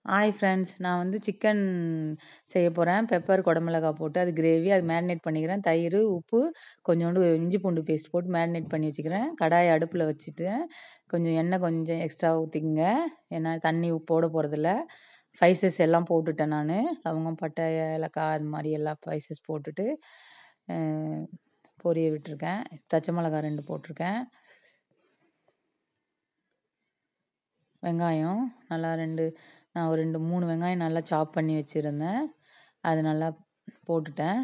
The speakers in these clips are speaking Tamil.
ஹாய் ஃப்ரெண்ட்ஸ் நான் வந்து சிக்கன் செய்ய போகிறேன் பெப்பர் குடமிளகா போட்டு அது கிரேவி அது மேரினேட் பண்ணிக்கிறேன் தயிர் உப்பு கொஞ்சோண்டு இஞ்சி பூண்டு பேஸ்ட் போட்டு மேரினேட் பண்ணி வச்சுக்கிறேன் கடாயை அடுப்பில் வச்சுட்டு கொஞ்சம் எண்ணெய் கொஞ்சம் எக்ஸ்ட்ரா ஊற்றிக்கங்க ஏன்னா தண்ணி போட போகிறதில்ல ஸ்பைசஸ் எல்லாம் போட்டுட்டேன் நான் லவங்கம் பட்டை ஏலக்காய் அது மாதிரி எல்லா ஸ்பைசஸ் போட்டுட்டு அஹ், பொரிய விட்டுருக்கேன் பச்சை மிளகா ரெண்டு போட்டிருக்கேன் வெங்காயம் நல்லா ரெண்டு நான் ஒரு ரெண்டு மூணு வெங்காயம் நல்லா சாப் பண்ணி வச்சுருந்தேன் அது நல்லா போட்டுட்டேன்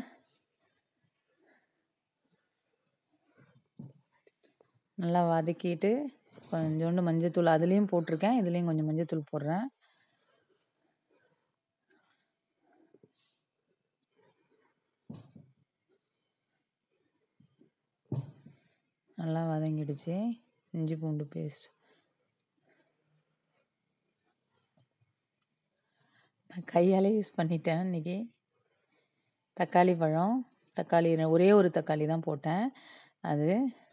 நல்லா வதக்கிட்டு கொஞ்சோண்டு மஞ்சத்தூள் அதுலேயும் போட்டிருக்கேன் இதுலேயும் கொஞ்சம் மஞ்சத்தூள் போடுறேன் நல்லா வதங்கிடுச்சு இஞ்சி பூண்டு பேஸ்ட் நான் கையாலே யூஸ் பண்ணிட்டேன் இன்னைக்கு தக்காளி பழம் தக்காளி நான் ஒரே ஒரு தக்காளி தான் போட்டேன் அது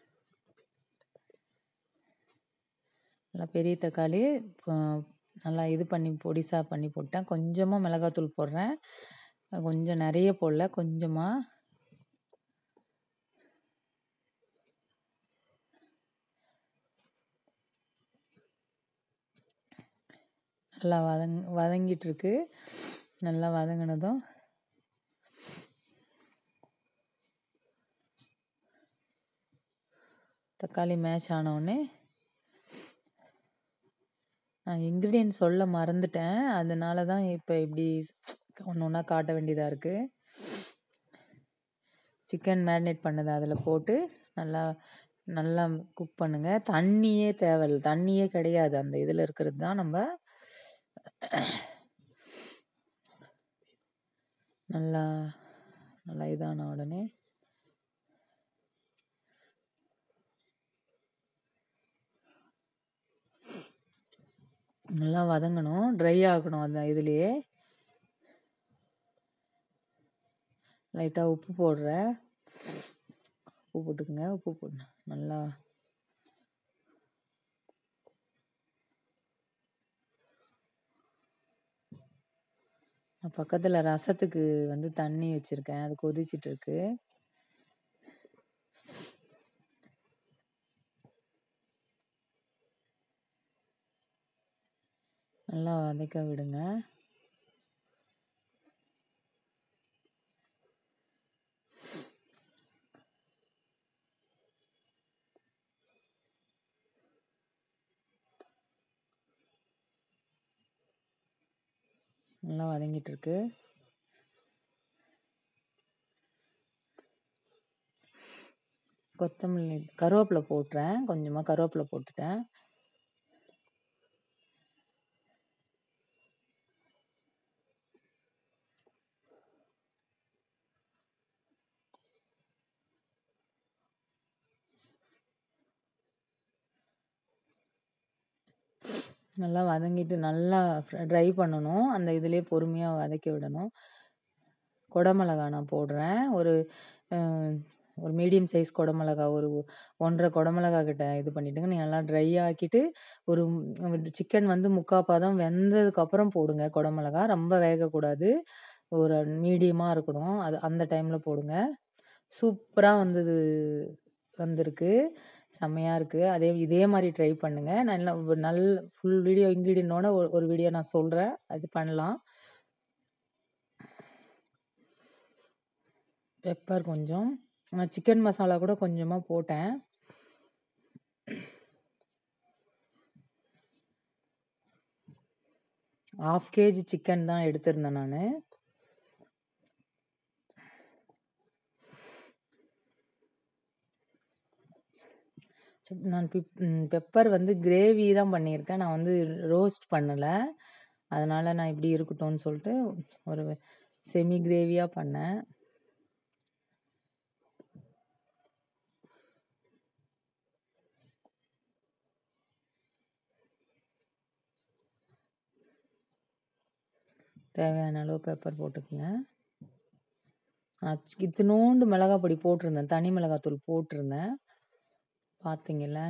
நல்லா பெரிய தக்காளி கொ- நல்லா இது பண்ணி பொடிசா பண்ணி போட்டேன் கொஞ்சமாக மிளகாத்தூள் போடுறேன் கொஞ்சம் நிறைய போடல கொஞ்சமாக நல்லா வதங் வதங்கிட்டு இருக்கு நல்லா வதங்கினதும் தக்காளி மேட்ச் ஆனவுடனே நான் இன்க்ரீடியன்ட் சொல்ல மறந்துட்டேன் அதனால தான் இப்போ இப்படி ஒன்று ஒன்றா காட்ட வேண்டியதாக இருக்குது சிக்கன் மேரினேட் பண்ணதை அதில் போட்டு நல்லா நல்லா குக் பண்ணுங்கள் தண்ணியே தேவையில்லை தண்ணியே கிடையாது அந்த இதில் இருக்கிறது தான் நம்ம நல்லா நல்லா இதான உடனே நல்லா வதங்கணும் ட்ரை ஆகணும் அந்த இதுலேயே லைட்டாக உப்பு போடுறேன் உப்பு போட்டுக்கோங்க உப்பு போட்டு நல்லா நான் பக்கத்தில் ரசத்துக்கு வந்து தண்ணி வச்சுருக்கேன் அது கொதிச்சிட்டு இருக்கு நல்லா வதக்க விடுங்க நல்லா வதங்கிட்டு இருக்கு கொத்தமல்லி கருவேப்பிலை போட்டுறேன் கொஞ்சமாக கருவேப்பிலை போட்டுட்டேன் நல்லா வதங்கிட்டு நல்லா ட்ரை பண்ணணும் அந்த இதுலேயே பொறுமையாக வதக்கி விடணும் குடமிளகா நான் போடுறேன் ஒரு அஹ், ஒரு மீடியம் சைஸ் குடமிளகா ஒரு ஒன்றரை குடமிளகா கிட்ட இது பண்ணிட்டுங்க நீங்கள் நல்லா ட்ரை ஆக்கிட்டு ஒரு சிக்கன் வந்து முக்கால் பதம் வெந்ததுக்கப்புறம் போடுங்க குடமிளகா ரொம்ப வேகக்கூடாது ஒரு மீடியமாக இருக்கணும் அது அந்த டைமில் போடுங்க சூப்பராக வந்தது வந்திருக்கு செம்மையாக இருக்குது அதே இதே மாதிரி ட்ரை பண்ணுங்கள் நல்ல ஒரு நல்ல ஃபுல் வீடியோ இன்க்ரீடியனோட ஒரு ஒரு வீடியோ நான் சொல்கிறேன் அது பண்ணலாம் பெப்பர் கொஞ்சம் நான் சிக்கன் மசாலா கூட கொஞ்சமாக போட்டேன் ஆஃப் கேஜி சிக்கன் தான் எடுத்திருந்தேன் நான் நான் பிப் பெப்பர் வந்து கிரேவி தான் பண்ணியிருக்கேன் நான் வந்து ரோஸ்ட் பண்ணலை அதனால் நான் இப்படி இருக்கட்டும்னு சொல்லிட்டு ஒரு செமி கிரேவியாக பண்ணேன் தேவையான அளவு பெப்பர் போட்டுக்கோங்க நான் இத்தினோண்டு மிளகாய் பொடி போட்டிருந்தேன் தனி மிளகாத்தூள் போட்டிருந்தேன் பார்த்தீங்கல்ல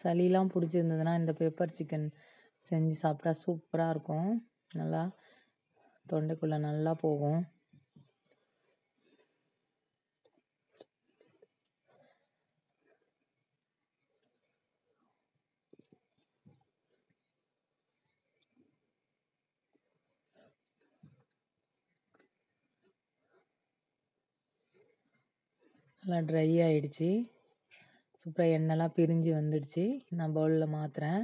சளிலாம் பிடிச்சிருந்ததுன்னா இந்த பெப்பர் சிக்கன் செஞ்சு சாப்பிட்டா சூப்பராக இருக்கும் நல்லா தொண்டைக்குள்ளே நல்லா போகும் நல்லா ட்ரை ஆயிடுச்சு சூப்பராக எண்ணெய்லாம் பிரிஞ்சு வந்துடுச்சு நான் பவுலில் மாற்றுறேன்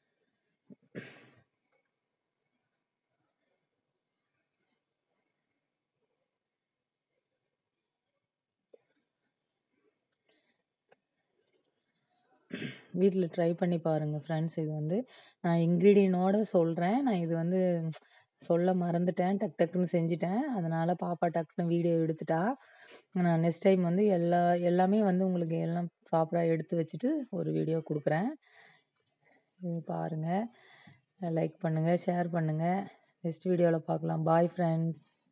வீட்டில் ட்ரை பண்ணி பாருங்கள் ஃப்ரெண்ட்ஸ் இது வந்து நான் இன்க்ரீடியனோட சொல்கிறேன் நான் இது வந்து சொல்ல மறந்துட்டேன் டக் டக்குன்னு செஞ்சுட்டேன் அதனால் பாப்பா டக்குன்னு வீடியோ எடுத்துட்டா நான் நெக்ஸ்ட் டைம் வந்து எல்லா எல்லாமே வந்து உங்களுக்கு எல்லாம் ப்ராப்பராக எடுத்து வச்சுட்டு ஒரு வீடியோ கொடுக்குறேன் இது பாருங்கள் லைக் பண்ணுங்கள் ஷேர் பண்ணுங்கள் நெக்ஸ்ட் வீடியோவில் பார்க்கலாம் பாய் ஃப்ரெண்ட்ஸ்